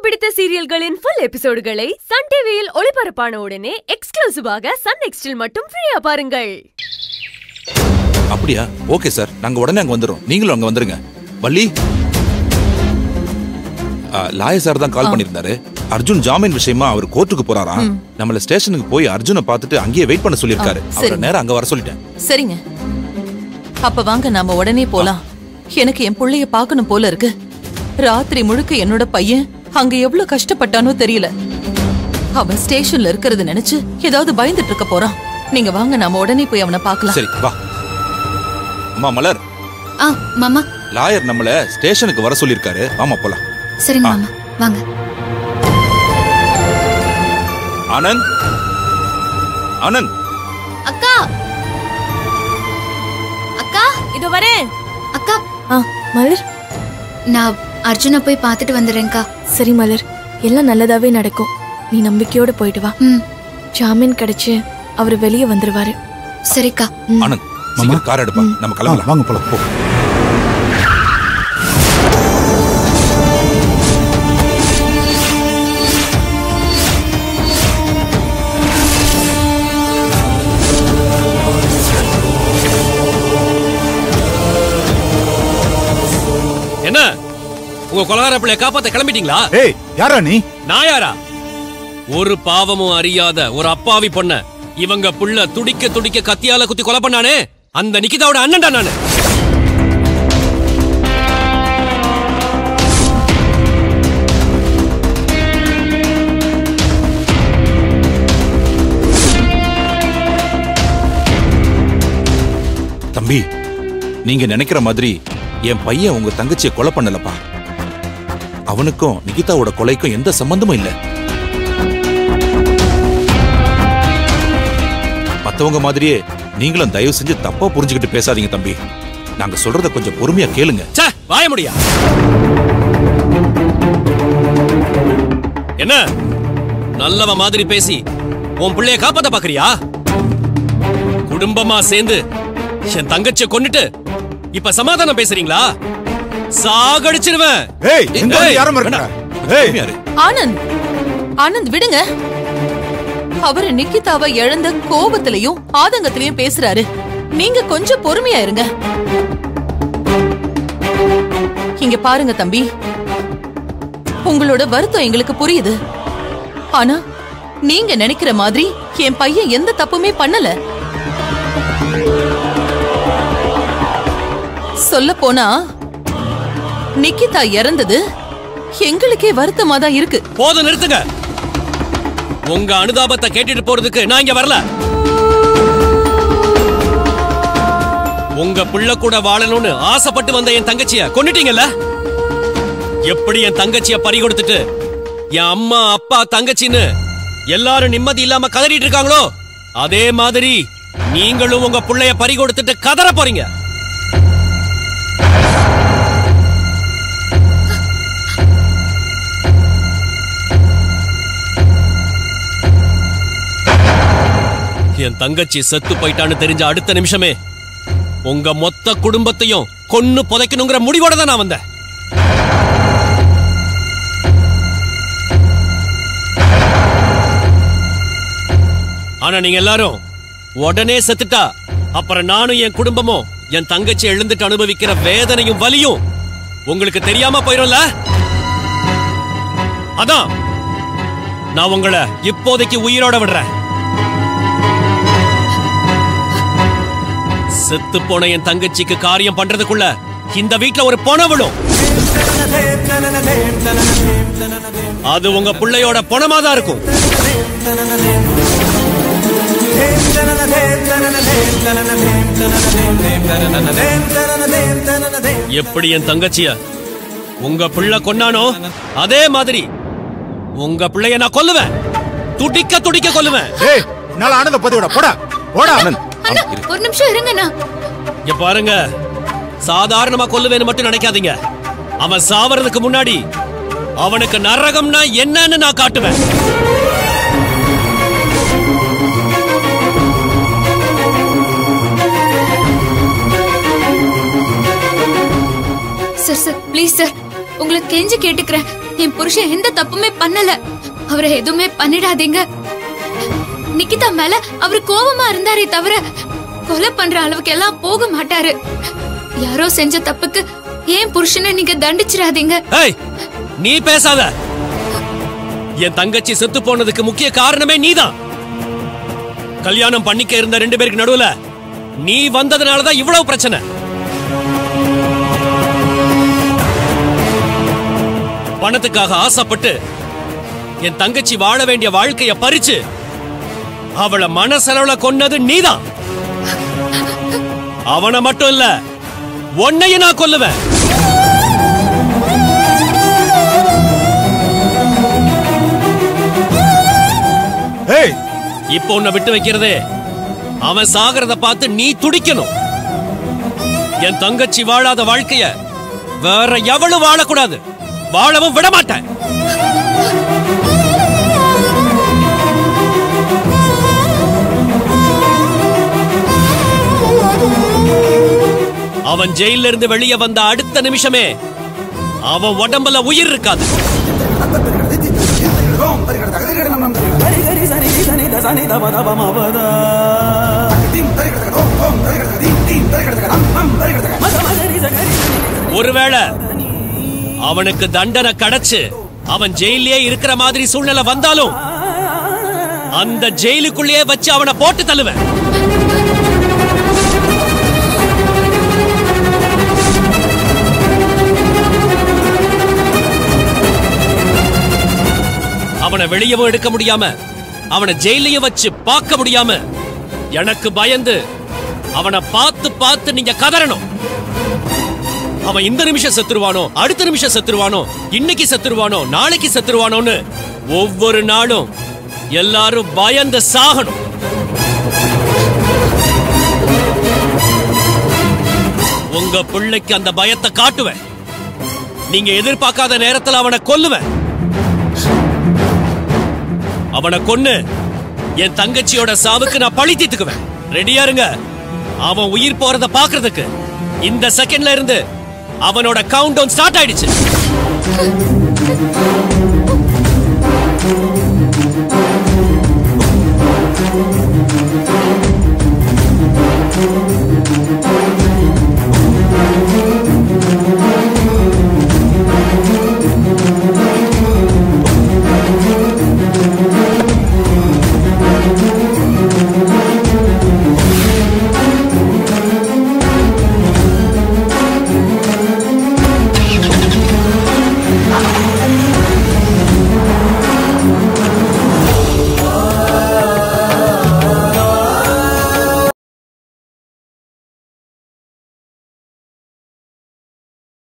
பிடித்த சீரியல்களின் full எபிசோடுகளை Sun டிவியில் ஒளிபரப்பான உடனே எக்ஸ்க்ளூசிவாக சன் நெக்ஸ்டில் மட்டும் ஃப்ரீயா பாருங்கள் அப்படியா ஓகே சார் நாங்க உடனே அங்க வந்துடுறோம் நீங்களும் அங்க வந்துருங்க வள்ளி லாயர் சார் தான் கால் பண்ணிருந்தாரு அர்ஜுன் ஜாமீன் விஷயமா அவர் கோர்ட்டுக்கு போறாராம் நம்மள ஸ்டேஷனுக்கு போய் அர்ஜுனை பார்த்துட்டு அங்கேயே வெயிட் பண்ண சொல்லியிருக்காரு ஆ, அவரை சரி. நேரா அங்க வர சொல்லிட்டேன் சரிங்க அப்ப வாங்க நாம உடனே போலாம் எனக்கு என் புள்ளைய பார்க்கணும் போல இருக்கு ராத்திரி முழுக்க என்னோட பையன் அங்க எவ்வளவு கஷ்டப்பட்டானோ தெரியல அவன் ஸ்டேஷன்ல இருக்கிறது நினைச்சு ஏதாவது பயந்துட்டு இருக்க போறான் நீங்க வாங்க நாம உடனே போய் அவனை பார்க்கலாம் சரி வா அம்மா மலர் ஆ மாமா லாயர் நம்மள ஸ்டேஷனுக்கு வர சொல்லியிருக்காரு வாமா போலாம் சரிங்க மாமா வாங்க ஆனந்த் ஆனந்த் அக்கா அக்கா இதோ வரேன் அக்கா ஆ மலர் நான் அர்ஜுனை போய் பார்த்துட்டு வந்துடுறேன்க்கா சரி மலர் எல்லாம் நல்லதாவே நடக்கும் நீ நம்பிக்கையோட போயிட்டு வா ம் ஜாமீன் கிடைச்சு அவர் வெளியே வந்துருவாரு சரிக்கா ஆனந்த் சீக்கிரம் கார் எடுப்பா நம்ம கிளம்பலாம் வாங்க போலாம் போ என்ன உங்க கொலகார பிள்ளைய காப்பாத்த கிளம்பிட்டீங்களா ஏய் யாரா நீ நான் யாரா ஒரு பாவமும் அறியாத ஒரு அப்பாவி பொண்ண இவங்க புள்ள துடிக்க துடிக்க கத்தியால குத்தி கொலை பண்ணானே அந்த நிக்கிதாவோட அண்ணன்டா நானு தம்பி நீங்க நினைக்கிற மாதிரி என் பையன் உங்க தங்கச்சியை கொலை பண்ணலப்பா அவனுக்கும் நிகிதாவோட கொலைக்கும் எந்த சம்பந்தமும் இல்ல மத்தவங்க மாதிரியே நீங்களும் தயவு செஞ்சு தப்பா புரிஞ்சுக்கிட்டு பேசாதீங்க தம்பி நாங்க சொல்றத கொஞ்சம் பொறுமையா கேளுங்க ச்சே வாய முடியா என்ன நல்லவ மாதிரி பேசி உன் பிள்ளைய காப்பாத்த பாக்குறியா குடும்பமா சேர்ந்து என் தங்கச்சிய கொன்னுட்டு இப்ப சமாதானம் பேசுறீங்களா சாகடிச்சிருவேன் ஏய் இந்த ஏய், யாரும் இருக்கா வேண்டாம். ஏய் பொறுமையா இரு. ஆனந்த் ஆனந்த் விடுங்க அவரு நிக்கிதாவை இழந்த கோபத்திலையும் ஆதங்கத்திலையும் பேசுறாரு நீங்க கொஞ்சம் பொறுமையா இருங்க இங்க பாருங்க தம்பி உங்களோட வருத்தம் எங்களுக்கு புரியுது ஆனா நீங்க நினைக்கிற மாதிரி என் பையன் எந்த தப்புமே பண்ணல சொல்ல போனா நிக்கிதா இறந்தது எங்களுக்கே வருத்தமா தான் இருக்கு போதும் நிறுத்துங்க உங்க அனுதாபத்தை கேட்டுட்டு போறதுக்கு நான் இங்க வரல உங்க புள்ள கூட வாழணும்னு ஆசைப்பட்டு வந்த என் தங்கச்சிய கொன்னுட்டீங்கல்ல எப்படி என் தங்கச்சிய பறி கொடுத்துட்டு என் அம்மா அப்பா தங்கச்சின்னு எல்லாரும் நிம்மதி இல்லாம கதறிட்டு இருக்காங்களோ அதே மாதிரி நீங்களும் உங்க புள்ளைய பறி கொடுத்துட்டு கதற போறீங்க என் தங்கச்சி செத்து போயிட்டான்னு தெரிஞ்ச அடுத்த நிமிஷமே உங்க மொத்த குடும்பத்தையும் கொன்னு புதைக்கணுங்கிற முடிவோட தான் நான் வந்தேன் ஆனா நீங்க எல்லாரும் உடனே செத்துட்டா அப்புறம் நானும் என் குடும்பமும் என் தங்கச்சி எழுந்துட்டு அனுபவிக்கிற வேதனையும் வலியும் உங்களுக்கு தெரியாம போயிரும்ல அதான் நான் உங்களை இப்போதைக்கு உயிரோட விடுறேன் செத்து போன என் தங்கச்சிக்கு காரியம் பண்றதுக்குள்ள இந்த வீட்ல ஒரு பொண விழும் அது உங்க பிள்ளையோட பொணமா தான் இருக்கும் எப்படி என் தங்கச்சிய உங்க பிள்ளை கொன்னானோ அதே மாதிரி உங்க பிள்ளைய நான் கொல்லுவேன் துடிக்க துடிக்க கொல்லுவேன் ஏய் என்னால ஆனந்த பத்தி விட போடா போடா ஆனந்த் அண்ணா ஆனந்த், இரு. ஒரு நிமிஷம் இருங்கண்ணா இங்க பாருங்க சாதாரணமா கொல்லுவேன்னு மட்டும் நினைக்காதீங்க அவன் சாவறதுக்கு முன்னாடி அவனுக்கு நரகம்னா என்னன்னு நான் காட்டுவேன் சார் சார் ப்ளீஸ் சார் உங்களை கெஞ்சி கேட்டுக்கிறேன் என் புருஷன் எந்த தப்புமே பண்ணல அவரை எதுவுமே பண்ணிடாதீங்க நிக்கிதா மேல அவர் கோவமா இருந்தாரே தவிர கொலை பண்ற அளவுக்கு எல்லாம் போக மாட்டாரு யாரோ செஞ்ச தப்புக்கு ஏன் புருஷனை நீங்க தண்டிச்சிடாதீங்க ஏய் நீ பேசாத என் தங்கச்சி செத்து போனதுக்கு முக்கிய காரணமே நீதான் கல்யாணம் பண்ணிக்க இருந்த ரெண்டு பேருக்கு நடுவுல நீ வந்ததுனாலதான் இவ்வளவு பிரச்சனை பணத்துக்காக ஆசைப்பட்டு என் தங்கச்சி வாழ வேண்டிய வாழ்க்கைய பறிச்சு அவளை மனசளவுல கொன்னது நீதான் அவனை மட்டும் இல்ல உன்னையும் நான் கொல்லுவேன் ஏய் இப்போ உன்னை விட்டு வைக்கிறதே அவன் சாகிறத பார்த்து நீ துடிக்கணும் என் தங்கச்சி வாழாத வாழ்க்கைய வேற எவளும் வாழக்கூடாது வாழவும் விட மாட்டேன் அவன் ஜெயில இருந்து வெளியே வந்த அடுத்த நிமிஷமே அவன் உடம்புல உயிர் இருக்காது ஒருவேளை அவனுக்கு தண்டனை கிடைச்சு அவன் ஜெயிலே இருக்கிற மாதிரி சூழ்நிலை வந்தாலும் அந்த ஜெயிலுக்குள்ளேயே வச்சு அவனை போட்டு தள்ளுவேன் அவனை வெளியவும் எடுக்க முடியாம அவனை ஜெயிலையும் வச்சு பார்க்க முடியாம எனக்கு பயந்து அவனை பார்த்து பார்த்து நீங்க கதறணும் அவன் இந்த நிமிஷம் செத்துருவானோ அடுத்த நிமிஷம் செத்துருவானோ இன்னைக்கு செத்துருவானோ நாளைக்கு செத்துருவானோன்னு ஒவ்வொரு நாளும் எல்லாரும் பயந்து சாகணும் உங்க பிள்ளைக்கு அந்த பயத்தை காட்டுவேன் நீங்க எதிர்பார்க்காத நேரத்துல அவனை கொல்லுவேன் அவனை கொன்னு என் தங்கச்சியோட சாவுக்கு நான் பழி தீர்த்துக்குவேன் ரெடியா இருங்க அவன் உயிர் போறத பாக்குறதுக்கு இந்த செகண்ட்ல இருந்து அவனோட கவுண்ட் டவுன் ஸ்டார்ட் ஆயிடுச்சு